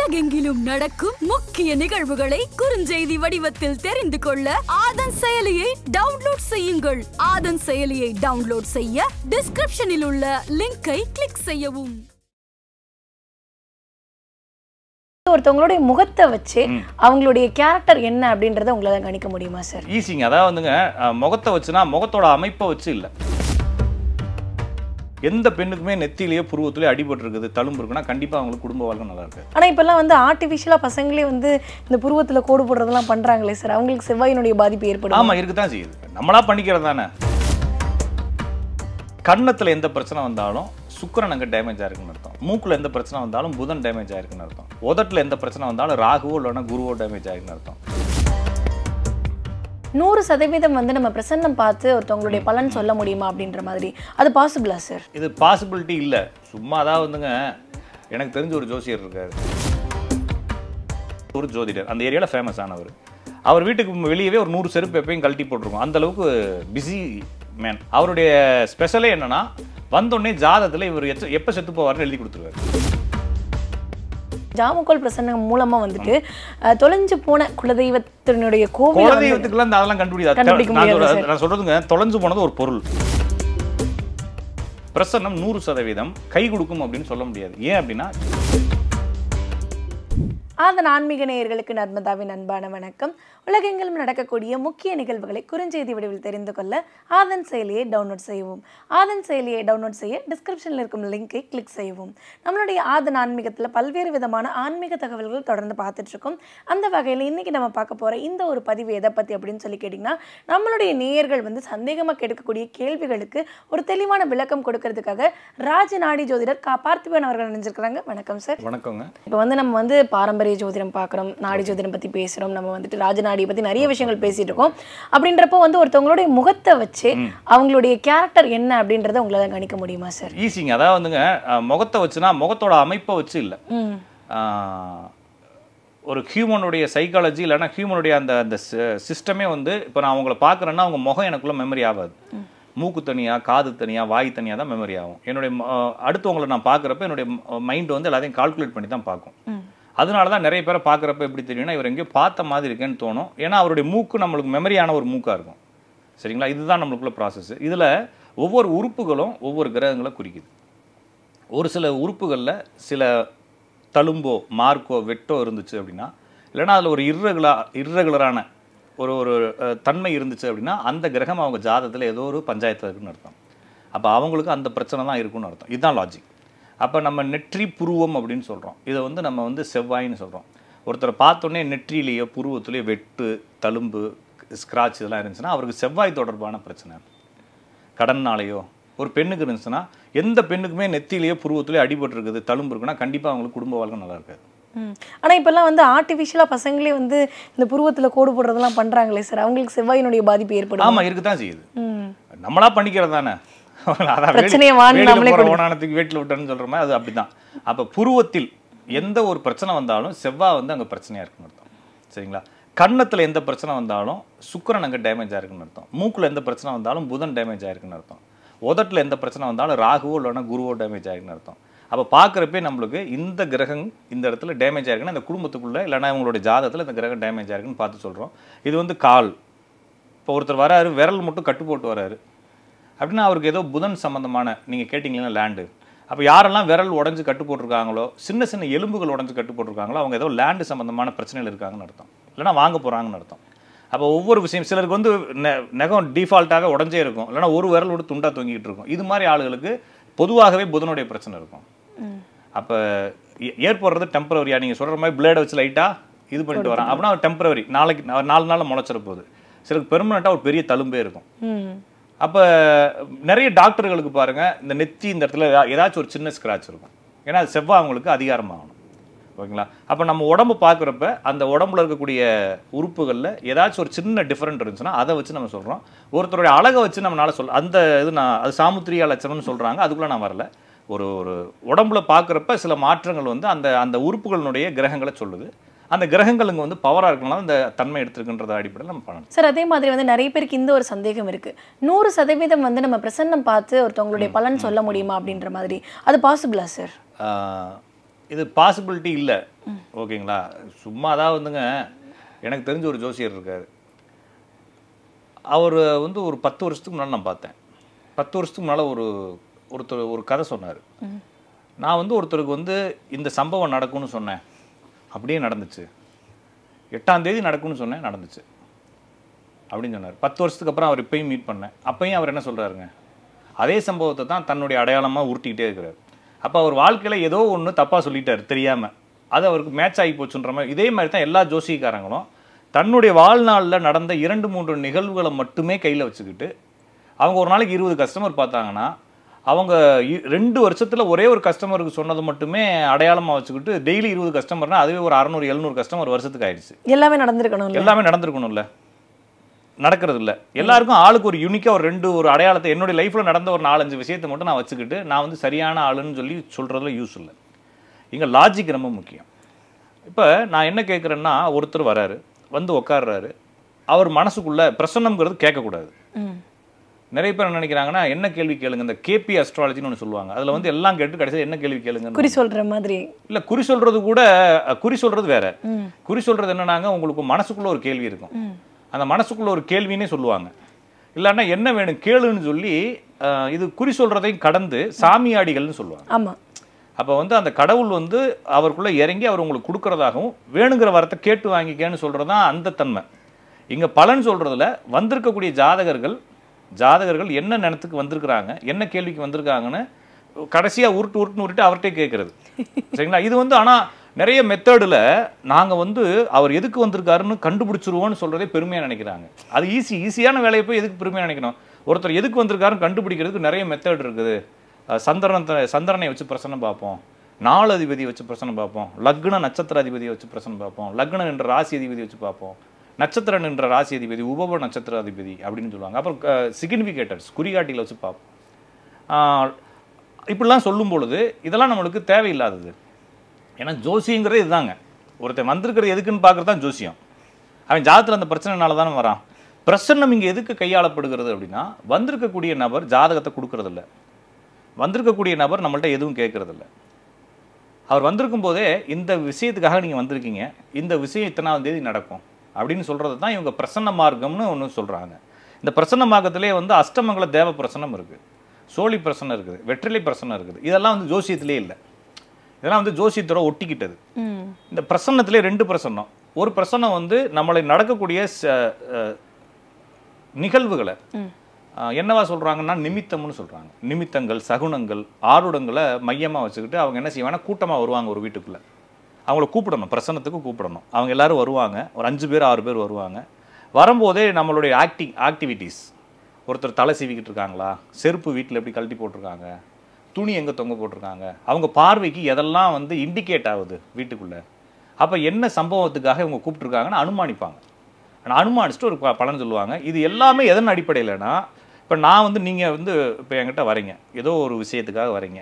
உலகெங்கிலும் நடக்கும் முக்கிய நிகழ்வுகளை குறுஞ்செய்தி வடிவத்தில் தெரிந்து கொள்ள ஆதன் செயலியை டவுன்லோட் செய்யுங்கள் ஆதன் செயலியை டவுன்லோட் செய்ய டிஸ்கிரிப்ஷனில் உள்ள லிங்கை கிளிக் செய்யவும் ஒருத்தவங்களுடைய முகத்தை வச்சு அவங்களுடைய கேரக்டர் என்ன அப்படின்றத உங்களால கணிக்க முடியுமா சார் ஈஸிங்க அதாவது வந்துங்க அஹ், முகத்தை வச்சுனா முகத்தோட அமைப்பை வச்சு இல்லை எந்த பெண்ணுக்குமே நெத்திலேயே புருவத்திலேயே அடிபட்டு இருக்குது தழும்பு இருக்குன்னா கண்டிப்பாக அவங்களுக்கு குடும்ப வாழ்க்கை நல்லா இருக்கு ஆனா இப்பெல்லாம் வந்து ஆர்டிஃபிஷியலா பசங்களே வந்து இந்த புருவத்துல கோடு போடுறதெல்லாம் பண்றாங்களே சார் அவங்களுக்கு செவ்வாயினுடைய பாதிப்பு ஏற்படும் ஆமா இருக்குதான் செய்யுது நம்மளா பண்ணிக்கிறது தானே கன்னத்துல எந்த பிரச்சனை வந்தாலும் சுக்கிரன் அங்கே டேமேஜ் ஆயிருக்குன்னு அர்த்தம் மூக்குல எந்த பிரச்சனை வந்தாலும் புதன் டேமேஜ் ஆயிருக்குன்னு அர்த்தம் உதட்டுல எந்த பிரச்சனை வந்தாலும் ராகுவோ இல்லைன்னா குருவோ டேமேஜ் ஆயிருக்குன்னு அர்த்தம் நூறு சதவீதம் வந்து நம்ம பிரசன்னம் பார்த்து ஒருத்தவங்களுடைய பலன் சொல்ல முடியுமா அப்படின்ற மாதிரி அது பாசிபிளா சார் இது பாசிபிலிட்டி இல்லை சும்மா அதாவது வந்துங்க எனக்கு தெரிஞ்ச ஒரு ஜோசியர் இருக்காரு ஒரு ஜோதிடர் அந்த ஏரியாவில் ஃபேமஸ் ஆனவர் அவர் வீட்டுக்கு வெளியவே ஒரு நூறு செருப்பு எப்பயும் கழட்டி போட்டிருக்கோம் அந்த அளவுக்கு பிஸி மேன் அவருடைய ஸ்பெஷலே என்னன்னா வந்தோடனே ஜாதகத்தில் இவர் எச்ச எப்போ செத்து போவார்னு எழுதி கொடுத்துருவாரு ஜாமக்கோல் பிரசன்னம் மூலமா வந்துட்டு அஹ், தொலைஞ்சு போன குலதெய்வத்தினுடைய கோவில் வந்து- குலதெய்வத்துக்குலாம் இந்த அதெல்லாம் கண்டுபிடிக்காது கண்டுபிடிக்க நான் முடியாது சொல்றது- நான் சொல்றதுங்க தொலைஞ்சு போனது ஒரு பொருள் பிரசன்னம் நூறு சதவீதம் கை கொடுக்கும் அப்படின்னு சொல்ல முடியாது ஏன் அப்படின்னா ஆதன் ஆன்மீக நேயர்களுக்கு நர்மதாவின் அன்பான வணக்கம் உலகெங்கிலும் நடக்கக்கூடிய முக்கிய நிகழ்வுகளை குறுஞ்செய்தி வடிவில் தெரிந்து கொள்ள ஆதன் செயலியை டவுன்லோட் செய்யவும் ஆதன் செயலியை டவுன்லோட் செய்ய டிஸ்கிரிப்ஷனில் இருக்கும் லிங்கை கிளிக் செய்யவும் நம்மளுடைய ஆதன் ஆன்மீகத்தில் பல்வேறு விதமான ஆன்மீக தகவல்கள் தொடர்ந்து பார்த்துட்டு இருக்கோம் அந்த வகையில் இன்னைக்கு நம்ம பார்க்க போகிற இந்த ஒரு பதிவு எதை பற்றி அப்படின்னு சொல்லி கேட்டிங்கன்னா நம்மளுடைய நேயர்கள் வந்து சந்தேகமாக கேட்கக்கூடிய கேள்விகளுக்கு ஒரு தெளிவான விளக்கம் கொடுக்கறதுக்காக ராஜநாடி ஜோதிடர் கா பார்த்திபன் அவர்கள் நினைஞ்சிருக்கிறாங்க வணக்கம் சார் வணக்கங்க இப்போ வந்து நம்ம வந்து பாரம்பரிய ஜோதிடம் பார்க்குறோம் நாடி ஜோதிடம் பற்றி பேசுகிறோம் நம்ம வந்துட்டு ராஜநாடியை பற்றி நிறைய விஷயங்கள் பேசிட்டு இருக்கோம் அப்படின்றப்போ வந்து ஒருத்தவங்களுடைய முகத்தை வச்சு அவங்களுடைய கேரக்டர் என்ன அப்படின்றத உங்களால கணிக்க முடியுமா சார் ஈஸிங்க அதாவது வந்துங்க அஹ், முகத்தை வச்சுனா முகத்தோட அமைப்பை வச்சு இல்லை ம் ஒரு ஹியூமனுடைய சைக்காலஜி இல்லைன்னா ஹியூமனுடைய அந்த அந்த சிஸ்டமே வந்து இப்போ நான் அவங்கள பார்க்குறேன்னா அவங்க முகம் எனக்குள்ள மெமரி ஆகாது மூக்கு தனியாக காது தனியாக வாய் தனியாக தான் மெமரி ஆகும் என்னுடைய ம- அஹ், அடுத்தவங்களை நான் பார்க்குறப்ப என்னுடைய மைண்ட் வந்து எல்லாத்தையும் கால்குலேட் பண்ணி தான் பார்க்கும் அதனால தான் நிறைய பேரை பார்க்குறப்ப எப்படி தெரியும்னா இவர் எங்கேயோ பார்த்த மாதிரி இருக்கேன்னு தோணும் ஏன்னா அவருடைய மூக்கு நம்மளுக்கு மெமரியான ஒரு மூக்காக இருக்கும் சரிங்களா இதுதான் நம்மளுக்குள்ள ப்ராசஸ் இதில் ஒவ்வொரு உறுப்புகளும் ஒவ்வொரு கிரகங்களை குறிக்குது ஒரு சில உறுப்புகளில் சில தழும்போ மார்க்கோ வெட்டோ இருந்துச்சு அப்படின்னா இல்லைன்னா அதில் ஒரு இர்ரெகுலா இர்ரெகுலரான ஒரு ஒரு அஹ், தன்மை இருந்துச்சு அப்படின்னா அந்த கிரகம் அவங்க ஜாதகத்தில் ஏதோ ஒரு பஞ்சாயத்தில் இருக்குன்னு அர்த்தம் அப்போ அவங்களுக்கு அந்த பிரச்சனை தான் இருக்குன்னு அர்த்தம் இதுதான் லாஜிக் அப்போ நம்ம நெற்றி புருவம் அப்படின்னு சொல்கிறோம் இதை வந்து நம்ம வந்து செவ்வாயின்னு சொல்கிறோம் ஒருத்தரை பார்த்தோன்னே நெற்றிலேயோ புருவத்திலேயோ வெட்டு தழும்பு ஸ்க்ராட்ச் இதெல்லாம் இருந்துச்சுன்னா அவருக்கு செவ்வாய் தொடர்பான பிரச்சனை கடன்னாலேயோ ஒரு பெண்ணுக்கு இருந்துச்சுன்னா எந்த பெண்ணுக்குமே நெத்திலேயோ புருவத்திலேயோ அடிபட்டு இருக்குது தழும்பு இருக்குன்னா கண்டிப்பாக அவங்களுக்கு குடும்ப வாழ்க்கை நல்லா இருக்காது ம் ஆனால் இப்போல்லாம் வந்து ஆர்டிஃபிஷியலாக பசங்களே வந்து இந்த புருவத்தில் கோடு போடுறதெல்லாம் பண்ணுறாங்களே சார் அவங்களுக்கு செவ்வாயினுடைய பாதிப்பு ஏற்படும் ஆமாம் இருக்குதான் செய்யுது ம் நம்மளா பண்ணிக்கிறது தானே அதான் பிரச்சனையை வான்னு வேலி- நம்மளே வேலியில போற கொண்டு- ஓணானத்துக்கு வீட்டில் விட்டேன்னு சொல்கிற மாதிரி அது அப்படிதான் அப்போ புருவத்தில் எந்த ஒரு பிரச்சனை வந்தாலும் செவ்வாய் வந்து அங்கே பிரச்சனையாக இருக்குன்னு அர்த்தம் சரிங்களா கன்னத்தில் எந்த பிரச்சனை வந்தாலும் சுக்கிரன் அங்கே டேமேஜ் ஆயிருக்குன்னு அர்த்தம் மூக்கில் எந்த பிரச்சனை வந்தாலும் புதன் டேமேஜ் ஆயிருக்குன்னு அர்த்தம் உதட்டில் எந்த பிரச்சனை வந்தாலும் ராகுவோ இல்லைன்னா குருவோ டேமேஜ் ஆயிருக்குன்னு அர்த்தம் அப்போ பார்க்குறப்பே நம்மளுக்கு இந்த கிரகம் இந்த இடத்துல டேமேஜ் ஆயிருக்குன்னா இந்த குடும்பத்துக்குள்ளே இல்லைன்னா இவங்களுடைய ஜாதகத்தில் இந்த கிரகம் டேமேஜ் ஆயிருக்குன்னு பார்த்து சொல்கிறோம் இது வந்து கால் இப்போ ஒருத்தர் வராரு விரல் மட்டும் கட்டு போட்டு வராரு அப்படின்னா அவருக்கு ஏதோ புதன் சம்பந்தமான நீங்கள் கேட்டிங்களா லேண்டு அப்போ யாரெல்லாம் விரல் உடஞ்சு கட்டு போட்டிருக்காங்களோ சின்ன சின்ன எலும்புகள் உடஞ்சு கட்டு போட்டிருக்காங்களோ அவங்க ஏதோ லேண்டு சம்பந்தமான பிரச்சனைகள் இருக்காங்கன்னு அர்த்தம் இல்லைன்னா வாங்க போகிறாங்கன்னு அர்த்தம் அப்போ ஒவ்வொரு விஷயம் சிலருக்கு வந்து நெ- நகம் டிஃபால்ட்டாக உடஞ்சே இருக்கும் இல்லைன்னா ஒரு விரல் விட்டு துண்டா தொங்கிட்டு இருக்கும் இது மாதிரி ஆளுகளுக்கு பொதுவாகவே புதனுடைய பிரச்சனை இருக்கும் அப்போ ஏற்படுறது டெம்பரவரியா நீங்கள் சொல்கிற மாதிரி பிளேடை வச்சு லைட்டாக இது பண்ணிட்டு வரான் அப்படின்னா டெம்பரவரி நாளைக்கு நா- நாலு நாளில் முளைச்சிட போகுது சிலருக்கு பெர்மனெண்ட்டாக ஒரு பெரிய தழும்பே இருக்கும் ம் அப்போ நிறைய டாக்டர்களுக்கு பாருங்க இந்த நெத்தி இந்த இடத்துல ஏதா- ஏதாச்சும் ஒரு சின்ன ஸ்க்ராட்ச் இருக்கும் ஏன்னா அது செவ்வாய் அவங்களுக்கு அதிகாரமாகணும் ஓகேங்களா அப்போ நம்ம உடம்பு பார்க்குறப்ப அந்த உடம்புல இருக்கக்கூடிய உறுப்புகளில் ஏதாச்சும் ஒரு சின்ன டிஃப்ரெண்ட் இருந்துச்சுன்னா அதை வச்சு நம்ம சொல்கிறோம் ஒருத்தருடைய அழகை வச்சு நம்மளால சொல்ல அந்த இது நான் அது சாமுத்திரியா லட்சணம்னு சொல்கிறாங்க அதுக்குள்ளே நான் வரல ஒரு ஒரு உடம்புல பார்க்குறப்ப சில மாற்றங்கள் வந்து அந்த அந்த உறுப்புகளினுடைய கிரகங்களை சொல்லுது அந்த கிரகங்கள் வந்து பவராக இருக்கனால அந்த தன்மை எடுத்திருக்குன்றத அடிப்படையில் நம்ம பண்ணணும் சார் அதே மாதிரி வந்து நிறைய பேருக்கு இந்த ஒரு சந்தேகம் இருக்கு நூறு சதவீதம் வந்து நம்ம பிரசன்னம் பார்த்து ஒருத்தவங்களுடைய பலன் சொல்ல முடியுமா அப்படின்ற மாதிரி அது பாசிபிளா சார் ஆஹ் இது பாசிபிலிட்டி இல்லை ஓகேங்களா சும்மா தான் வந்துங்க எனக்கு தெரிஞ்ச ஒரு ஜோசியர் இருக்கார் அவர் வந்து ஒரு பத்து வருஷத்துக்கு முன்னாடி நான் பார்த்தேன் பத்து வருஷத்துக்கு முன்னால் ஒரு ஒருத்தர் ஒரு கதை சொன்னார் நான் வந்து ஒருத்தருக்கு வந்து இந்த சம்பவம் நடக்கும்னு சொன்னேன் அப்படியே நடந்துச்சு எட்டாம் தேதி நடக்கும்னு சொன்னேன் நடந்துச்சு அப்படின்னு சொன்னார் பத்து வருஷத்துக்கு அப்புறம் அவர் இப்பயும் மீட் பண்ணேன் அப்பயும் அவர் என்ன சொல்றாருங்க அதே சம்பவத்தை தான் தன்னுடைய அடையாளமாக உருட்டிக்கிட்டே இருக்கிறார் அப்போ அவர் வாழ்க்கையில் ஏதோ ஒன்று தப்பாக சொல்லிட்டார் தெரியாமல் அது அவருக்கு மேட்ச் ஆகி போச்சுன்ற மாதிரி இதே மாதிரி தான் எல்லா ஜோசியக்காரங்களும் தன்னுடைய வாழ்நாளில் நடந்த இரண்டு மூன்று நிகழ்வுகளை மட்டுமே கையில் வச்சுக்கிட்டு அவங்க ஒரு நாளைக்கு இருபது கஸ்டமர் பார்த்தாங்கன்னா அவங்க இ- ரெண்டு வருஷத்துல ஒரே ஒரு கஸ்டமருக்கு சொன்னது மட்டுமே அடையாளமா வச்சுக்கிட்டு டெய்லி இருபது கஸ்டமர்னா அதுவே ஒரு அறநூறு எழுநூறு கஸ்டமர் வருஷத்துக்கு ஆயிடுச்சு எல்லாமே நடந்திருக்கணும் இல்ல எல்லாமே நடந்திருக்கணும்ல நடக்கிறது இல்ல எல்லாருக்கும் ஆளுக்கு ஒரு யூனிக்கா ஒரு ரெண்டு ஒரு அடையாளத்தை என்னுடைய லைஃப்ல நடந்த ஒரு நாலஞ்சு விஷயத்தை மட்டும் நான் வச்சுக்கிட்டு நான் வந்து சரியான ஆளுன்னு சொல்லி சொல்றதுல யூஸ் இல்லை இங்க லாஜிக் ரொம்ப முக்கியம் இப்போ நான் என்ன கேட்குறேன்னா ஒருத்தர் வராரு வந்து உட்கார்றாரு அவர் மனசுக்குள்ள பிரசன்னம்ங்கிறது கேட்கக்கூடாது ம். நிறைய பேர் என்ன நினைக்கிறாங்கன்னா என்ன கேள்வி கேளுங்க இந்த கேபி அஸ்ட்ராலஜின்னு ஒன்று சொல்லுவாங்க அதுல வந்து எல்லாம் கேட்டு கடைசியில் என்ன கேள்வி கேளுங்க குறி சொல்ற மாதிரி இல்ல குறி சொல்றது கூட அஹ், குறி சொல்றது வேற ம். குறி சொல்றது என்னன்னாங்க உங்களுக்கு மனசுக்குள்ள ஒரு கேள்வி இருக்கும் ம். அந்த மனசுக்குள்ள ஒரு கேள்வினே சொல்லுவாங்க இல்லைன்னா என்ன வேணும் கேளுன்னு சொல்லி அஹ், இது குறி சொல்றதையும் கடந்து சாமியாடிகள்னு சொல்லுவாங்க ஆமா அப்போ வந்து அந்த கடவுள் வந்து அவருக்குள்ள இறங்கி அவர் உங்களுக்கு கொடுக்கறதாகவும் வேணுங்கிற வரத்தை கேட்டு வாங்கிக்கன்னு சொல்றது தான் அந்த தன்மை இங்க பலன் சொல்றதுல வந்திருக்கக்கூடிய ஜாதகர்கள் ஜாதகர்கள் என்ன நினத்துக்கு வந்திருக்கிறாங்க என்ன கேள்விக்கு வந்திருக்காங்கன்னு கடைசியா உருட்டு உருட்டுன்னு உருட்டு அவர்கிட்டே கேட்கறது சரிங்களா இது வந்து ஆனா நிறைய மெத்தடில் நாங்க வந்து அவர் எதுக்கு வந்திருக்காருன்னு கண்டுபிடிச்சிருவோம்னு சொல்றதே பெருமையா நினைக்கிறாங்க அது ஈஸி ஈஸியான வேலையை போய் எதுக்கு பெருமையா நினைக்கணும் ஒருத்தர் எதுக்கு வந்திருக்காருன்னு கண்டுபிடிக்கிறதுக்கு நிறைய மெத்தட் இருக்குது அஹ் சந்திரனத்தை சந்திரனை வச்சு பிரசனம் பார்ப்போம் நாலு அதிபதி வச்சு பிரசனம் பார்ப்போம் லக்ன நட்சத்திர அதிபதியை வச்சு பிரசனம் பார்ப்போம் லக்னம் என்ற ராசி அதிபதி வச்சு பார்ப்போம் நட்சத்திரன் என்ற ராசி அதிபதி உபவ நட்சத்திர அதிபதி அப்படின்னு சொல்லுவாங்க அப்புறம் சிக்னிஃபிகேட்டர்ஸ் குறிகாட்டியில் வச்சு பார்ப்போம் ஆஹ் இப்படிலாம் சொல்லும் பொழுது இதெல்லாம் நம்மளுக்கு தேவையில்லாதது ஏன்னா ஜோசியங்கிறது இதுதாங்க ஒருத்தன் வந்திருக்கிறது எதுக்குன்னு பார்க்குறது தான் ஜோசியம் அவன் ஜாதகத்தில் அந்த பிரச்சனைனால தானே வரான் பிரசன்னம் இங்கே எதுக்கு கையாளப்படுகிறது அப்படின்னா வந்திருக்கக்கூடிய நபர் ஜாதகத்தை கொடுக்கறதில்ல வந்திருக்கக்கூடிய நபர் நம்மள்ட்ட எதுவும் கேட்கறதில்ல அவர் வந்திருக்கும் போதே இந்த விஷயத்துக்காக நீங்கள் வந்திருக்கீங்க இந்த விஷயம் இத்தனாவது தேதி நடக்கும் அப்படின்னு சொல்கிறது தான் இவங்க பிரசன்ன மார்க்கம்னு ஒன்று சொல்கிறாங்க இந்த பிரசன்ன மார்க்கத்திலே வந்து அஷ்டமங்கல தேவ பிரசன்னம் இருக்குது சோழி பிரசன்னம் இருக்குது வெற்றிலை பிரசன்னம் இருக்குது இதெல்லாம் வந்து ஜோசியத்திலே இல்லை இதெல்லாம் வந்து ஜோசியத்தோட ஒட்டிக்கிட்டது ம். இந்த பிரசன்னத்திலே ரெண்டு பிரசன்னம் ஒரு பிரசன்னம் வந்து நம்மளை நடக்கக்கூடிய ச- அஹ், நிகழ்வுகளை ம். அஹ், என்னவா சொல்றாங்கன்னா நிமித்தம்னு சொல்றாங்க நிமித்தங்கள் சகுனங்கள் ஆருடங்களை மையமா வச்சுக்கிட்டு அவங்க என்ன செய்வாங்கன்னா கூட்டமா வருவாங்க ஒரு வீட்டுக்குள்ள அவங்கள கூப்பிடணும் பிரசன்னத்துக்கு கூப்பிடணும் அவங்க எல்லாரும் வருவாங்க ஒரு அஞ்சு பேர் ஆறு பேர் வருவாங்க வரும்போதே நம்மளுடைய ஆக்டிங் ஆக்டிவிட்டீஸ் ஒருத்தர் தலை சீவிக்கிட்டு இருக்காங்களா செருப்பு வீட்டில் எப்படி கழட்டி போட்டிருக்காங்க துணி எங்கே தொங்க போட்டிருக்காங்க அவங்க பார்வைக்கு எதெல்லாம் வந்து இண்டிகேட் ஆகுது வீட்டுக்குள்ளே அப்போ என்ன சம்பவத்துக்காக இவங்க கூப்பிட்ருக்காங்கன்னு அனுமானிப்பாங்க ஆனால் அனுமானிச்சுட்டு ஒரு ப- பலன் சொல்லுவாங்க இது எல்லாமே எதன் அடிப்படையிலனா இப்போ நான் வந்து நீங்கள் வந்து இப்போ என்கிட்ட வரீங்க ஏதோ ஒரு விஷயத்துக்காக வரீங்க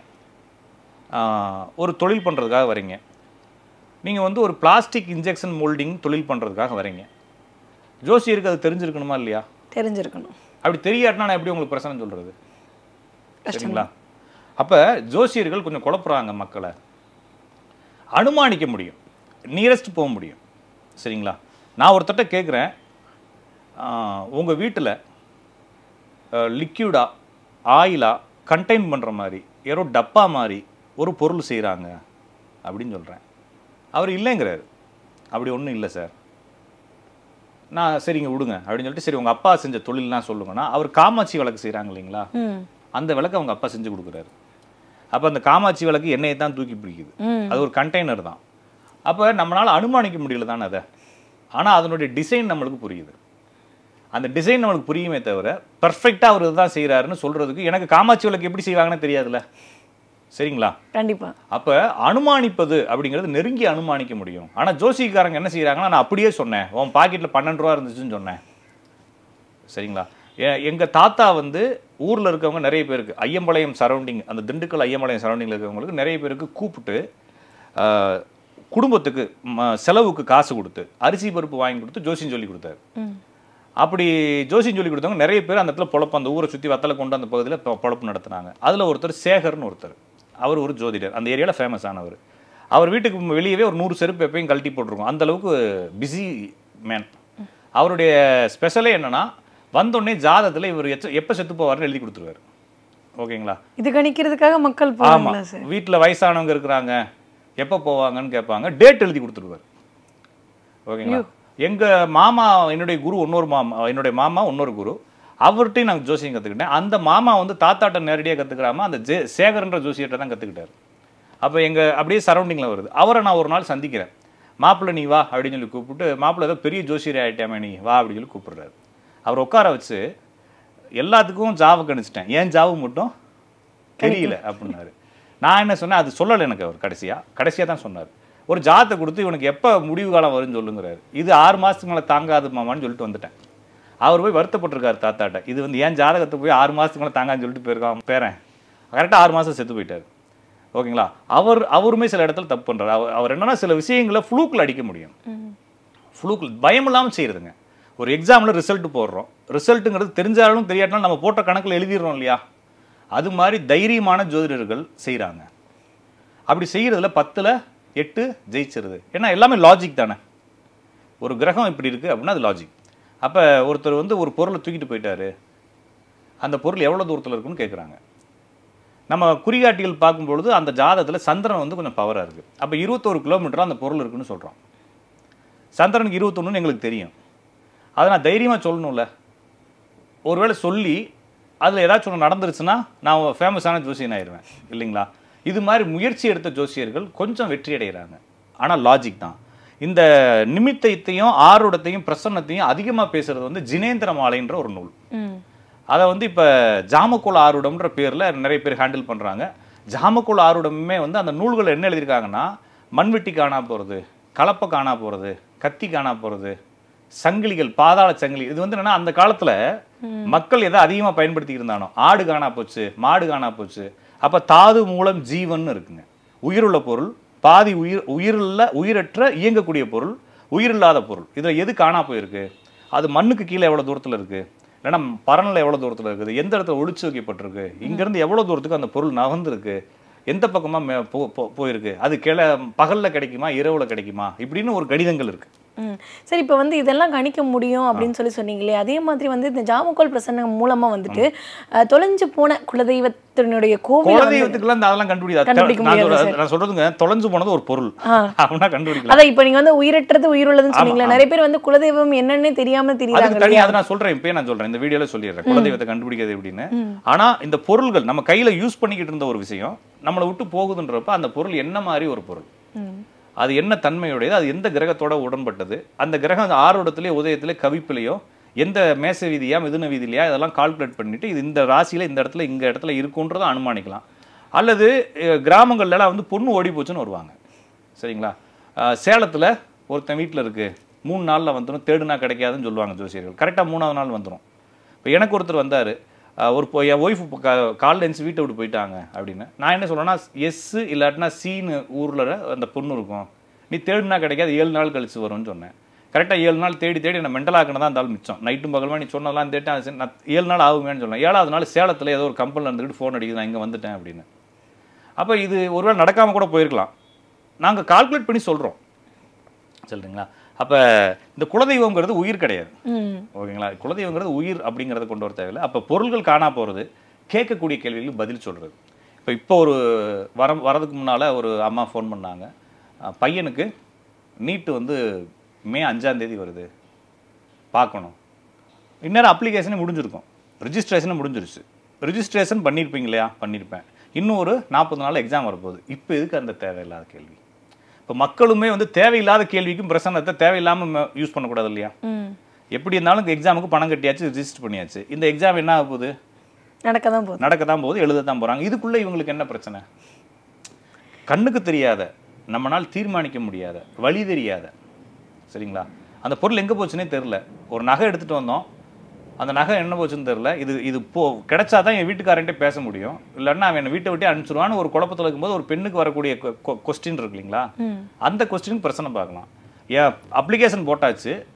ஆஹ், ஒரு தொழில் பண்ணுறதுக்காக வரீங்க நீங்கள் வந்து ஒரு பிளாஸ்டிக் இன்ஜெக்ஷன் மோல்டிங் தொழில் பண்ணுறதுக்காக வரீங்க ஜோசியருக்கு அது தெரிஞ்சிருக்கணுமா இல்லையா தெரிஞ்சிருக்கணும் அப்படி தெரியாட்டினா நான் எப்படி உங்களுக்கு பிரச்சனை சொல்கிறது கஷ்டம் சரிங்களா அப்போ ஜோசியர்கள் கொஞ்சம் குழப்புறாங்க மக்களை அனுமானிக்க முடியும் நியரஸ்ட் போக முடியும் சரிங்களா நான் ஒருத்தட்ட கேட்குறேன் உங்கள் வீட்டில் லிக்யூடா ஆயிலா கண்டெயின் பண்ணுற மாதிரி யாரோ டப்பா மாதிரி ஒரு பொருள் செய்கிறாங்க அப்படின்னு சொல்கிறேன் அவர் இல்லைங்கிறாரு அப்படி ஒன்றும் இல்லை சார் நான் சரிங்க விடுங்க அப்படின்னு சொல்லிட்டு சரி உங்கள் அப்பா செஞ்ச தொழில்லாம் சொல்லுங்கன்னா அவர் காமாட்சி விளக்கு செய்கிறாங்க இல்லைங்களா ம் அந்த விளக்கு அவங்க அப்பா செஞ்சு கொடுக்குறாரு அப்போ அந்த காமாட்சி விளக்கு எண்ணெயை தான் தூக்கி பிடிக்குது ம் அது ஒரு கண்டெய்னர் தான் அப்போ நம்மளால அனுமானிக்க முடியல தானே அதை ஆனால் அதனுடைய டிசைன் நம்மளுக்கு புரியுது அந்த டிசைன் நம்மளுக்கு புரியுமே தவிர பர்ஃபெக்டாக அவர் இதுதான் செய்கிறாருன்னு சொல்கிறதுக்கு எனக்கு காமாட்சி விளக்கு எப்படி செய்வாங்கன்னு தெரியாதுல்ல சரிங்களா கண்டிப்பா அப்போ அனுமானிப்பது அப்படிங்கிறது நெருங்கி அனுமானிக்க முடியும் ஆனால் ஜோசிக்காரங்க என்ன செய்கிறாங்கன்னா நான் அப்படியே சொன்னேன் உன் பாக்கெட்டில் பன்னெண்டு ரூபா இருந்துச்சுன்னு சொன்னேன் சரிங்களா எ- எங்க தாத்தா வந்து ஊர்ல இருக்கவங்க நிறைய பேருக்கு ஐயம்பாளையம் சரௌண்டிங் அந்த திண்டுக்கல் ஐயம்பாளையம் சரௌண்டிங்ல இருக்கவங்களுக்கு நிறைய பேருக்கு கூப்பிட்டு ஆஹ், குடும்பத்துக்கு ம- செலவுக்கு காசு கொடுத்து அரிசி பருப்பு வாங்கி கொடுத்து ஜோசியம் சொல்லி கொடுத்தாரு ம் அப்படி ஜோசியம் சொல்லி கொடுத்தவங்க நிறைய பேர் அந்த இடத்துல பொழப்பு அந்த ஊரை சுற்றி வத்தலை கொண்டு அந்த பகுதியில் பொ- பொழப்பு நடத்துனாங்க அதில் ஒருத்தர் சேகர்னு ஒருத்தர் அவர் ஒரு ஜோதிடர் அந்த ஏரியாவில் ஃபேமஸ் ஆனவர் அவர் வீட்டுக்கு வெளியவே ஒரு நூறு செருப்பு எப்பயும் கழட்டி போட்டிருக்கோம் அந்த அளவுக்கு பிஸி மேன் அவருடைய ஸ்பெஷலே என்னன்னா வந்தோடனே ஜாதகத்தில் இவர் எச்ச எப்போ செத்து போவார்னு எழுதி கொடுத்துருவாரு ஓகேங்களா இது கணிக்கிறதுக்காக மக்கள் ஆமா போவாங்களா சார் வீட்டில் வயசானவங்க இருக்கிறாங்க எப்போ போவாங்கன்னு கேட்பாங்க டேட் எழுதி கொடுத்துருவாரு ஓகேங்களா எங்க மாமா என்னுடைய குரு இன்னொரு மாமா என்னுடைய மாமா இன்னொரு குரு அவர்கிட்டையும் நாங்கள் ஜோசியம் கற்றுக்கிட்டேன் அந்த மாமா வந்து தாத்தாட்ட நேரடியாக கற்றுக்கிறாம அந்த ஜே சேகர்ன்ற ஜோசியர்கிட்ட தான் கற்றுக்கிட்டாரு அப்போ எங்கள் அப்படியே சரௌண்டிங்கில் வருது அவரை நான் ஒரு நாள் சந்திக்கிறேன் மாப்பிள்ளை நீ வா அப்படின்னு சொல்லி கூப்பிட்டு மாப்பிள்ளை ஏதோ பெரிய ஜோசியர் ஆகிட்டாமே நீ வா அப்படின்னு சொல்லி கூப்பிடுறாரு அவர் உட்கார வச்சு எல்லாத்துக்கும் ஜாவு கணிச்சிட்டேன் ஏன் ஜாவு மட்டும் தெரியல அப்படின்னாரு நான் என்ன சொன்னேன் அது சொல்லலை எனக்கு அவர் கடைசியாக கடைசியாக தான் சொன்னார் ஒரு ஜாதத்தை கொடுத்து இவனுக்கு எப்போ முடிவு காலம் வரும்னு சொல்லுங்கிறாரு இது ஆறு மாதத்துக்கு மேலே தாங்காது மாமான்னு சொல்லிட்டு வந்துட்டேன் அவர் போய் வருத்தப்பட்டிருக்காரு தாத்தாட்ட இது வந்து ஏன் ஜாதகத்தை போய் ஆறு மாதத்துக்கு மேலே தாங்கான்னு சொல்லிட்டு போயிருக்கான் பேரன் கரெக்டாக ஆறு மாதம் செத்து போயிட்டார் ஓகேங்களா அவர் அவருமே சில இடத்துல தப்பு பண்ணுறாரு அவர் அவர் என்னன்னா சில விஷயங்களை ஃப்ளூக்கில் அடிக்க முடியும் ஃப்ளூக்கில் பயம் இல்லாமல் செய்கிறதுங்க ஒரு எக்ஸாமில் ரிசல்ட் போடுறோம் ரிசல்ட்டுங்கிறது தெரிஞ்சாலும் தெரியாட்டாலும் நம்ம போட்ட கணக்கில் எழுதிடுறோம் இல்லையா அது மாதிரி தைரியமான ஜோதிடர்கள் செய்கிறாங்க அப்படி செய்கிறதுல பத்தில் எட்டு ஜெயிச்சிருது ஏன்னா எல்லாமே லாஜிக் தானே ஒரு கிரகம் இப்படி இருக்குது அப்படின்னா அது லாஜிக் அப்போ ஒருத்தர் வந்து ஒரு பொருளை தூக்கிட்டு போயிட்டாரு அந்த பொருள் எவ்வளோ தூரத்தில் இருக்குன்னு கேட்குறாங்க நம்ம குறிகாட்டிகள் பார்க்கும்பொழுது அந்த ஜாதகத்தில் சந்திரன் வந்து கொஞ்சம் பவராக இருக்குது அப்போ இருபத்தோரு கிலோமீட்டர் அந்த பொருள் இருக்குன்னு சொல்கிறோம் சந்திரனுக்கு இருபத்தொன்னுன்னு எங்களுக்கு தெரியும் அதை நான் தைரியமாக சொல்லணும்ல ஒருவேளை சொல்லி அதில் ஏதாச்சும் ஒன்று நடந்துருச்சுன்னா நான் ஃபேமஸான ஜோசியன் ஆயிடுவேன் இல்லைங்களா இது மாதிரி முயற்சி எடுத்த ஜோசியர்கள் கொஞ்சம் வெற்றி அடைகிறாங்க ஆனால் லாஜிக் தான் இந்த நிமித்தத்தையும் ஆருடத்தையும் பிரசன்னத்தையும் அதிகமாக பேசுறது வந்து ஜினேந்திர மாலைன்ற ஒரு நூல் ம் அதை வந்து இப்போ ஜாமக்குள் ஆருடம்ன்ற பேரில் நிறைய பேர் ஹேண்டில் பண்ணுறாங்க ஜாமக்குள் ஆருடமுமே வந்து அந்த நூல்கள் என்ன எழுதியிருக்காங்கன்னா மண்வெட்டி காணா போகிறது கலப்பை காணா போகிறது கத்தி காணா போகிறது சங்கிலிகள் பாதாள சங்கிலி இது வந்து என்னன்னா அந்த காலத்துல மக்கள் எதை அதிகமா பயன்படுத்தி இருந்தானோ ஆடு காணா போச்சு மாடு காணா போச்சு அப்ப தாது மூலம் ஜீவன் இருக்குங்க உயிருள்ள பொருள் பாதி உயிர் உயிருள்ள உயிரற்ற இயங்கக்கூடிய பொருள் உயிரில்லாத பொருள் இதுல எது காணா போயிருக்கு அது மண்ணுக்கு கீழே எவ்வளவு தூரத்துல இருக்கு இல்லைன்னா பரனில் எவ்வளவு தூரத்துல இருக்குது எந்த இடத்துல ஒளிச்சு வைக்கப்பட்டிருக்கு இங்கிருந்து எவ்வளவு தூரத்துக்கு அந்த பொருள் நகர்ந்துருக்கு எந்த பக்கமா மே- போ- போ- போயிருக்கு அது கிள பகல்ல கிடைக்குமா இரவுல கிடைக்குமா இப்படின்னு ஒரு கணிதங்கள் இருக்கு ம் சரி இப்போ வந்து இதெல்லாம் கணிக்க முடியும் அப்படின்னு சொல்லி சொன்னீங்களே அதே மாதிரி வந்து இந்த ஜாமக்கோல் பிரசன்னம் மூலமா வந்துட்டு அஹ், தொலைஞ்சு போன குலதெய்வத்தினுடைய கோவில் வந்து- குலதெய்வத்துக்குலாம் இந்த அதெல்லாம் கண்டுபிடிக்காது கண்டுபிடிக்க நான் முடியாது சொல்றது- நான் சொல்றதுங்க தொலைஞ்சு போனது ஒரு பொருள் ஆ. அப்படின்னா கண்டுபிடிக்கலாம் அதான் இப்போ நீங்க வந்து உயிரற்றது உயிருள்ளதுன்னு ஆமா, சொன்னீங்களே ஆமா. நிறைய பேர் வந்து குலதெய்வம் என்னன்னே தெரியாம அதுக்கு தெரியுறாங்க தனியா அதை நான் சொல்றேன் இப்பயே நான் சொல்றேன் இந்த வீடியோல சொல்லிடுறேன் குலதெய்வத்தை கண்டுபிடிக்கிறது எப்படின்னு ஆனா இந்த பொருள்கள் நம்ம கையில யூஸ் பண்ணிக்கிட்டு இருந்த ஒரு விஷயம் நம்மளை விட்டு போகுதுன்றப்ப அந்த பொருள் என்ன மாதிரி ஒரு பொருள் ம். அது என்ன தன்மையுடையது அது எந்த கிரகத்தோட உடன்பட்டது அந்த கிரகம் அந்த ஆரோடத்திலே உதயத்திலே கவிப்பிலையோ எந்த மேச வீதியா மிதுன வீதியிலையா இதெல்லாம் கால்குலேட் பண்ணிட்டு இது இந்த ராசியில இந்த இடத்துல இங்க இடத்துல இருக்குன்றதை அனுமானிக்கலாம் அல்லது அஹ், கிராமங்கள்ல எல்லாம் வந்து பொண்ணு ஓடி போச்சுன்னு வருவாங்க சரிங்களா அஹ், சேலத்துல ஒருத்தன் வீட்டில் இருக்கு மூணு நாள்ல வந்துடும் தேடுனா கிடைக்காதுன்னு சொல்லுவாங்க ஜோசியர்கள் கரெக்டாக மூணாவது நாள் வந்துடும் இப்போ எனக்கு ஒருத்தர் வந்தார் ஒரு பொ- என் ஒய்ஃப் காலில் எழுந்து வீட்டை விட்டு போயிட்டாங்க அப்படின்னு நான் என்ன சொல்றேன்னா எஸ் இல்லாட்டினா சீனு ஊரில் அந்த பொண்ணு இருக்கும் நீ தேடுனா கிடைக்காது ஏழு நாள் கழிச்சு வரும்னு சொன்னேன் கரெக்டாக ஏழு நாள் தேடி தேடி என்ன மெண்டலாக்கின தான் இருந்தாலும் மிச்சம் நைட்டும் பகலுமா நீ சொன்னதெல்லாம் தேட்டேன் சரி, நான் ஏழு நாள் ஆகுமேன்னு சொன்னேன் ஏழாவது நாள் சேலத்தில் ஏதோ ஒரு கம்பெனியில் இருந்துக்கிட்டு ஃபோன் அடிக்குது நான் இங்கே வந்துட்டேன் அப்படின்னு அப்போ இது ஒருவேளை நடக்காமல் கூட போயிருக்கலாம் நாங்கள் கால்குலேட் பண்ணி சொல்கிறோம் சொல்றீங்களா அப்போ இந்த குலதெய்வங்கிறது உயிர் கிடையாது ம் ஓகேங்களா குலதெய்வங்கிறது உயிர் அப்படிங்கிறத கொண்டு வர தேவையில்லை அப்போ பொருள்கள் காணா போகிறது கேட்கக்கூடிய கேள்விகளுக்கு பதில் சொல்கிறது இப்போ இப்போ ஒரு வர வரதுக்கு முன்னால் ஒரு அம்மா ஃபோன் பண்ணாங்க அஹ், பையனுக்கு நீட்டு வந்து மே அஞ்சாம் தேதி வருது பார்க்கணும் இந்நேரம் அப்ளிகேஷனே முடிஞ்சிருக்கும் ரிஜிஸ்ட்ரேஷனும் முடிஞ்சிருச்சு ரிஜிஸ்ட்ரேஷன் பண்ணியிருப்பீங்க இல்லையா பண்ணியிருப்பேன் இன்னும் ஒரு நாற்பது நாள் எக்ஸாம் வரப்போகுது இப்போ எதுக்கு அந்த தேவையில்லாத கேள்வி இப்போ மக்களுமே வந்து தேவையில்லாத கேள்விக்கும் பிரசன்னத்தை தேவையில்லாமல் யூஸ் பண்ணக்கூடாது இல்லையா ம் எப்படி இருந்தாலும் எக்ஸாமுக்கு பணம் கட்டியாச்சு ரிஜிஸ்டர் பண்ணியாச்சு இந்த எக்ஸாம் என்ன ஆக போகுது நடக்க தான் போகுது நடக்க தான் போகுது எழுத தான் போகிறாங்க இதுக்குள்ளே இவங்களுக்கு என்ன பிரச்சனை கண்ணுக்கு தெரியாத நம்மனால் தீர்மானிக்க முடியாத வழி தெரியாத சரிங்களா அந்த பொருள் எங்கே போச்சுன்னே தெரில ஒரு நகை எடுத்துகிட்டு வந்தோம் அந்த நகை என்ன போச்சுன்னு தெரில இது இது போ கிடைச்சா தான் என் வீட்டுக்காரன்ட்டே பேச முடியும் இல்லைன்னா அவன் என்னை வீட்டை விட்டே அனுப்பிச்சிருவான்னு ஒரு குழப்பத்தில் இருக்கும்போது ஒரு பெண்ணுக்கு வரக்கூடிய கொஸ்டின் இருக்கு இல்லைங்களா ம் அந்த கொஸ்டினுக்கு பிரச்சனை பார்க்கலாம் ஏன் அப்ளிகேஷன் போட்டாச்சு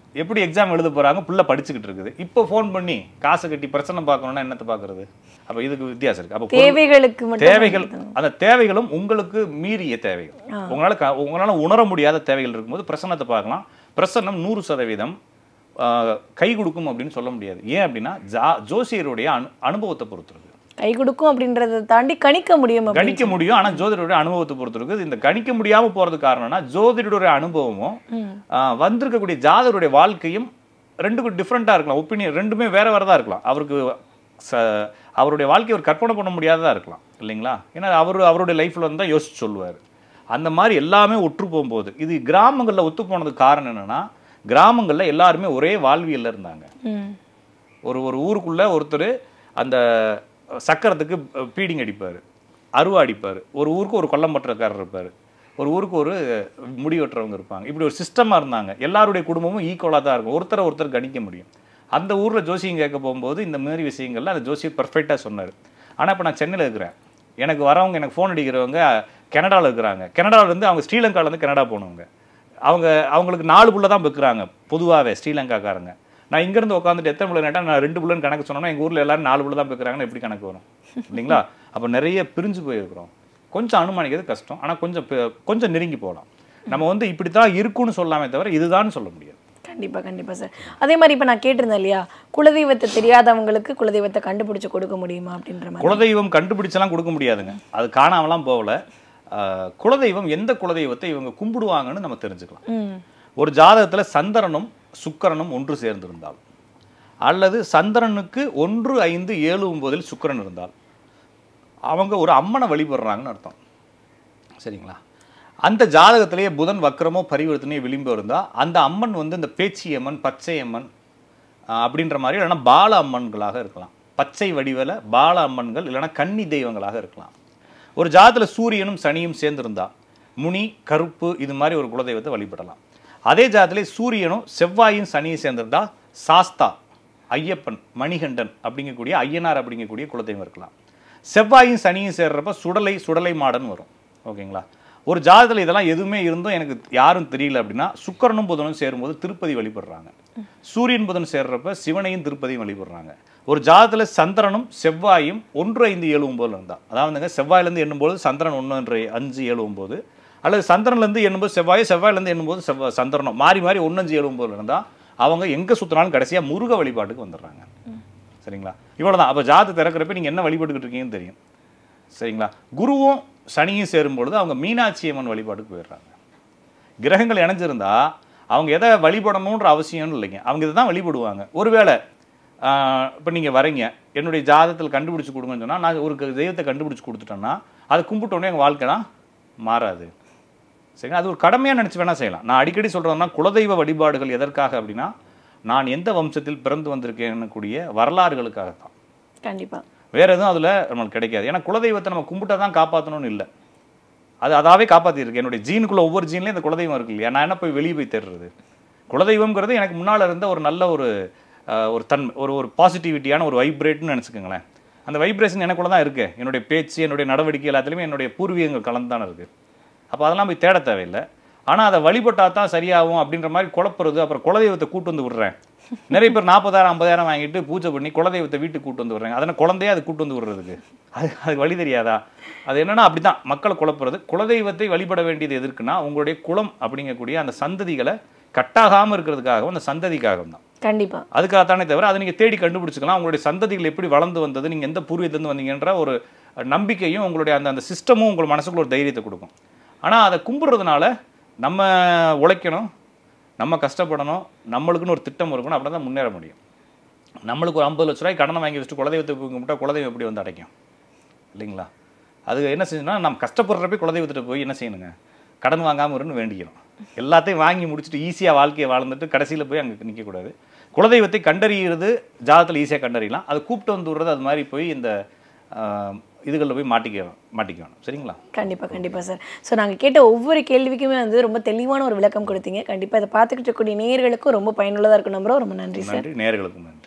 எப்படி எக்ஸாம் எழுத போறாங்க புள்ள படிச்சுக்கிட்டு இருக்குது இப்போ ஃபோன் பண்ணி காசு கட்டி பிரச்சனை பார்க்கணும்னா என்னத்தை பார்க்கறது அப்ப இதுக்கு வித்தியாசம் இருக்கு அப்போ பொருள்- தேவைகளுக்கு மட்டும் தேவைகள் அந்த தேவைகளும் உங்களுக்கு மீறிய தேவைகள் உங்களால க- உங்களால உணர முடியாத தேவைகள் இருக்கும்போது பிரசன்னத்தை பார்க்கலாம் பிரசன்னம் நூறு சதவீதம் ஆஹ், கை கொடுக்கும் அப்படின்னு சொல்ல முடியாது ஏன் அப்படின்னா ஜா ஜோசியருடைய அனு அனுபவத்தை பொறுத்துருக்கு கை கொடுக்கும் அப்படின்றத தாண்டி கணிக்க முடியும் அப்படின்னு கணிக்க முடியும் ஆனா ஜோதிடருடைய அனுபவத்தை பொறுத்து இருக்குது இந்த கணிக்க முடியாம போறதுக்கு காரணம்னா ஜோதிடருடைய அனுபவமும் ஆஹ், வந்திருக்கக்கூடிய ஜாதகருடைய வாழ்க்கையும் ரெண்டுக்கும் டிஃப்ரெண்டா இருக்கலாம் ஒப்பீனியன் ரெண்டுமே வேற வேறதா இருக்கலாம் அவருக்கு ச- அவருடைய வாழ்க்கையை அவர் கற்பனை பண்ண முடியாததா இருக்கலாம் இல்லைங்களா ஏன்னா அவர் அவருடைய லைஃப்ல வந்து தான் யோசிச்சு சொல்லுவார் அந்த மாதிரி எல்லாமே ஒற்று போகும்போது இது கிராமங்கள்ல ஒத்து போனதுக்கு காரணம் என்னன்னா கிராமங்கள்ல எல்லாருமே ஒரே வாழ்வியல்ல இருந்தாங்க ம். ஒரு ஒரு ஊருக்குள்ள ஒருத்தர் அந்த சக்கரத்துக்கு பீடிங் அடிப்பார் அருவா அடிப்பார் ஒரு ஊருக்கு ஒரு கொல்லம்பற்றக்காரர் இருப்பார் ஒரு ஊருக்கு ஒரு முடி வெட்டுறவங்க இருப்பாங்க இப்படி ஒரு சிஸ்டமாக இருந்தாங்க எல்லாருடைய குடும்பமும் ஈக்குவலாக தான் இருக்கும் ஒருத்தரை ஒருத்தர் கணிக்க முடியும் அந்த ஊரில் ஜோசியம் கேட்க போகும்போது இந்த மாதிரி விஷயங்கள்ல அந்த ஜோசியம் பர்ஃபெக்டாக சொன்னார் ஆனால் இப்போ நான் சென்னையில் இருக்கிறேன் எனக்கு வரவங்க எனக்கு ஃபோன் அடிக்கிறவங்க கனடாவில் இருக்கிறாங்க கனடாவில் இருந்து அவங்க ஸ்ரீலங்காலேருந்து கனடா போனவங்க அவங்க அவங்களுக்கு நாலு புள்ள தான் பெக்குறாங்க பொதுவாகவே ஸ்ரீலங்காக்காரங்க நான் இங்கேருந்து உட்காந்துட்டு எத்தனை புள்ள நேட்டா நான் ரெண்டு புள்ளன்னு கணக்கு சொன்னோம்னா எங்கள் ஊரில் எல்லாரும் நாலு புள்ள தான் பெக்குறாங்கன்னு எப்படி கணக்கு வரும் இல்லைங்களா அப்போ நிறைய பிரிஞ்சு போயிருக்கிறோம் கொஞ்சம் அனுமானிக்கிறது கஷ்டம் ஆனால் கொஞ்சம் பெ- கொஞ்சம் நெருங்கி போகலாம் நம்ம வந்து இப்படி தான் இருக்குன்னு சொல்லாமே தவிர இதுதான் சொல்ல முடியாது கண்டிப்பா கண்டிப்பா சார் அதே மாதிரி இப்ப நான் கேட்டிருந்தேன் இல்லையா குலதெய்வத்தை தெரியாதவங்களுக்கு குலதெய்வத்தை கண்டுபிடிச்சு கொடுக்க முடியுமா அப்படின்ற மாதிரி குலதெய்வம் கண்டுபிடிச்செல்லாம் கொடுக்க முடியாதுங்க அது காணாமலாம் போகல ஆஹ், குலதெய்வம் எந்த குலதெய்வத்தை இவங்க கும்பிடுவாங்கன்னு நம்ம தெரிஞ்சுக்கலாம் ம் ஒரு ஜாதகத்துல சந்திரனும் சுக்கிரனும் ஒன்று சேர்ந்திருந்தால் அல்லது சந்திரனுக்கு ஒன்று ஐந்து ஏழு ஒன்பதில் சுக்கிரன் இருந்தால் அவங்க ஒரு அம்மனை வழிபடுறாங்கன்னு அர்த்தம் சரிங்களா அந்த ஜாதகத்திலேயே புதன் வக்கரமோ பரிவர்த்தனையோ விளிம்பு இருந்தால் அந்த அம்மன் வந்து இந்த பேச்சி அம்மன் பச்சை அம்மன் ஆஹ், அப்படின்ற மாதிரி இல்லைன்னா பால அம்மன்களாக இருக்கலாம் பச்சை வடிவல பால அம்மன்கள் இல்லைன்னா கன்னி தெய்வங்களாக இருக்கலாம் ஒரு ஜாதகத்தில் சூரியனும் சனியும் சேர்ந்திருந்தா முனி கருப்பு இது மாதிரி ஒரு குலதெய்வத்தை வழிபடலாம் அதே ஜாதகத்திலே சூரியனும் செவ்வாயும் சனியும் சேர்ந்திருந்தா சாஸ்தா ஐயப்பன் மணிகண்டன் அப்படிங்கக்கூடிய ஐயனார் அப்படிங்கக்கூடிய குலதெய்வம் இருக்கலாம் செவ்வாயும் சனியும் சேர்றப்ப சுடலை சுடலை மாடன் வரும் ஓகேங்களா ஒரு ஜாதகத்தில் இதெல்லாம் எதுவுமே இருந்தும் எனக்கு யாரும் தெரியல அப்படின்னா சுக்கிரனும் புதனும் சேரும்போது திருப்பதி வழிபடுறாங்க சூரியன் புதன் சேர்றப்ப சிவனையும் திருப்பதியும் வழிபடுறாங்க ஒரு ஜாதகத்துல சந்திரனும் செவ்வாயும் ஒன்று ஐந்து ஏழு ஒன்பதுல இருந்தா அதாவதுங்க செவ்வாயிலேருந்து எண்ணும்போது சந்திரன் ஒன்று அஞ்சு ஏழு ஒன்பது அல்லது சந்திரன்லேருந்து எண்ணும்போது செவ்வாய் செவ்வாயிலேருந்து எண்ணும்போது செவ்வாய் சந்திரனும் மாறி மாறி ஒன்று அஞ்சு ஏழு ஒன்பதுல இருந்தா அவங்க எங்க சுத்தினாலும் கடைசியா முருக வழிபாட்டுக்கு வந்துடுறாங்க சரிங்களா இவ்வளவுதான் அப்போ ஜாதகம் திறக்கிறப்ப நீங்க என்ன வழிபட்டுக்கிட்டு இருக்கீங்கன்னு தெரியும் சரிங்களா குருவும் சனியும் சேரும் பொழுது அவங்க மீனாட்சி அம்மன் வழிபாட்டுக்கு போயிடுறாங்க கிரகங்கள் இணைஞ்சிருந்தா அவங்க எதை வழிபடணுன்ற அவசியம்னு இல்லைங்க அவங்க இதை தான் வழிபடுவாங்க ஒருவேளை இப்போ நீங்கள் வரீங்க என்னுடைய ஜாதகத்தில் கண்டுபிடிச்சு கொடுங்கன்னு சொன்னால் நான் ஒரு தெய்வத்தை கண்டுபிடிச்சு கொடுத்துட்டேன்னா அதை கும்பிட்டோன்னே எங்கள் வாழ்க்கைலாம் மாறாது சரிங்களா அது ஒரு கடமையாக நினச்சி வேணால் செய்யலாம் நான் அடிக்கடி சொல்கிறேன்னா குலதெய்வ வழிபாடுகள் எதற்காக அப்படின்னா நான் எந்த வம்சத்தில் பிறந்து வந்திருக்கேன்னு கூடிய வரலாறுகளுக்காக தான் கண்டிப்பா வேற எதுவும் அதில் நம்மளுக்கு கிடைக்காது ஏன்னா குலதெய்வத்தை நம்ம கும்பிட்டா தான் காப்பாற்றணும்னு இல்லை அது அதாவே காப்பாற்றிருக்கு என்னுடைய ஜீனுக்குள்ள ஒவ்வொரு ஜீன்லேயும் இந்த குலதெய்வம் இருக்கு இல்லையா நான் என்ன போய் வெளியே போய் தேடுறது குலதெய்வம்ங்கிறது எனக்கு முன்னால் இருந்த ஒரு நல்ல ஒரு அஹ், ஒரு தன்மை ஒரு ஒரு பாசிட்டிவிட்டியான ஒரு வைப்ரேட்னு நினச்சிக்கோங்களேன் அந்த வைப்ரேஷன் எனக்குள்ள தான் இருக்கு என்னுடைய பேச்சு என்னுடைய நடவடிக்கை எல்லாத்துலேயுமே என்னுடைய பூர்வீகங்கள் கலந்து தானே இருக்குது அப்போ அதெல்லாம் போய் தேட தேவையில்லை ஆனால் அதை வழிபட்டா தான் சரியாகும் அப்படின்ற மாதிரி குழப்புறது அப்புறம் குலதெய்வத்தை கூட்டு வந்து விடுறேன் நிறைய பேர் நாற்பதாயிரம் ஐம்பதாயிரம் வாங்கிட்டு பூஜை பண்ணி குலதெய்வத்தை வீட்டுக்கு கூட்டு வந்து விடுறாங்க அதனால் குழந்தையே அது கூட்டு வந்து விடுறதுக்கு அது அதுக்கு வழி தெரியாதா அது என்னன்னா அப்படிதான் மக்களை குழப்புறது குலதெய்வத்தை வழிபட வேண்டியது எதற்குன்னா உங்களுடைய குலம் அப்படிங்கக்கூடிய அந்த சந்ததிகளை கட்டாகாமல் இருக்கிறதுக்காகவும் அந்த சந்ததிக்காகவும் தான் கண்டிப்பா அதுக்காகத்தானே தவிர அதை நீங்கள் தேடி கண்டுபிடிச்சிக்கலாம் உங்களுடைய சந்ததிகள் எப்படி வளர்ந்து வந்தது நீங்கள் எந்த பூர்வீகத்துலேருந்து வந்தீங்கன்ற ஒரு நம்பிக்கையும் உங்களுடைய அந்த அந்த சிஸ்டமும் உங்கள் மனசுக்குள்ள ஒரு தைரியத்தை கொடுக்கும் ஆனால் அதை கும்பிடுறதுனால நம்ம உழைக்கணும் நம்ம கஷ்டப்படணும் நம்மளுக்குன்னு ஒரு திட்டம் இருக்கணும் அப்படி தான் முன்னேற முடியும் நம்மளுக்கு ஒரு ஐம்பது லட்ச ரூபாய் கடனை வாங்கி வச்சுட்டு குலதெய்வத்தை போய் கும்பிட்டா குலதெய்வம் எப்படி வந்து அடைக்கும் இல்லைங்களா அது என்ன செஞ்சோம்னா நம்ம கஷ்டப்படுறப்ப குலதெய்வத்திட்ட போய் என்ன செய்யணுங்க கடன் வாங்காமல் இருந்து வேண்டிக்கணும் எல்லாத்தையும் வாங்கி முடிச்சுட்டு ஈஸியாக வாழ்க்கையை வாழ்ந்துட்டு கடைசியில் போய் அங்கே நிற்கக்கூடாது குலதெய்வத்தை கண்டறியிறது ஜாதகத்தில் ஈஸியாக கண்டறியலாம் அதை கூப்பிட்டு வந்து விடுறது அது மாதிரி போய் இந்த இதுகளில் போய் மாட்டிக்க மாட்டிக்க வேணும் சரிங்களா கண்டிப்பா கண்டிப்பா சார் ஸோ நாங்க கேட்ட ஒவ்வொரு கேள்விக்குமே வந்து ரொம்ப தெளிவான ஒரு விளக்கம் கொடுத்தீங்க கண்டிப்பா இதை பார்த்துக்கிட்டு இருக்கக்கூடிய நேயர்களுக்கும் ரொம்ப பயனுள்ளதா இருக்கும் நம்புறோம் ரொம்ப நன்றி சார் நன்றி நேர்களுக்கும் நன்றி